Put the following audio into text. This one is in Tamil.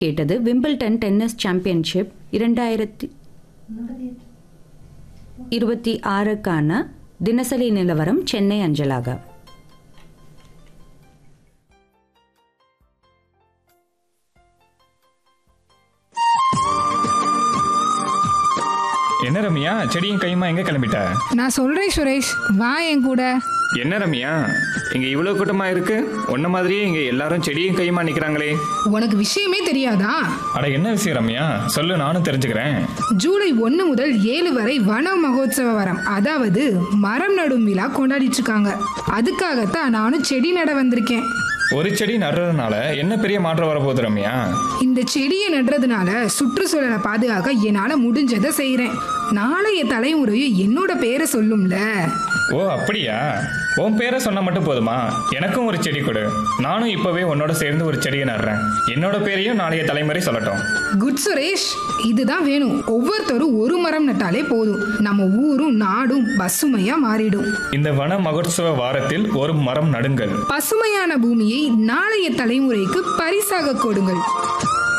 கேட்டது விம்பிள்டன் டென்னிஸ் சாம்பியன்ஷிப் இரண்டாயிரத்தி இருபத்தி ஆறுக்கான தினசரி நிலவரம் சென்னை அஞ்சலாக என்ன ரம்யா செடியும் கையுமா எங்க கிளம்பிட்ட நான் சொல்றேன் சுரேஷ் வா என் கூட என்ன ரம்யா இங்க இவ்வளவு கூட்டமா இருக்கு உன்ன மாதிரியே இங்க எல்லாரும் செடியும் கையுமா நிக்கிறாங்களே உனக்கு விஷயமே தெரியாதா அட என்ன விஷயம் ரம்யா சொல்லு நானும் தெரிஞ்சுக்கிறேன் ஜூலை ஒன்று முதல் ஏழு வரை வன மகோத்சவ வரம் அதாவது மரம் நடும் விழா கொண்டாடிட்டு இருக்காங்க அதுக்காகத்தான் நானும் செடி நட வந்திருக்கேன் ஒரு செடி நடுறதுனால என்ன பெரிய மாற்றம் வரப்போகுது ரம்யா இந்த செடியை நடுறதுனால சுற்றுச்சூழலை பாதுகாக்க என்னால் முடிஞ்சதை செய்கிறேன் நாளைய தலைமுறையும் என்னோட பேரை சொல்லும்ல ஓ அப்படியா உன் பேரை சொன்னா மட்டும் போதுமா எனக்கும் ஒரு செடி கொடு நானும் இப்பவே உன்னோட சேர்ந்து ஒரு செடியை நடுறேன் என்னோட பேரையும் நாளைய தலைமுறை சொல்லட்டும் குட் சுரேஷ் இதுதான் வேணும் ஒவ்வொருத்தரும் ஒரு மரம் நட்டாலே போதும் நம்ம ஊரும் நாடும் பசுமையா மாறிடும் இந்த வன மகோத்சவ வாரத்தில் ஒரு மரம் நடுங்கள் பசுமையான பூமியை நாளைய தலைமுறைக்கு பரிசாக கொடுங்கள்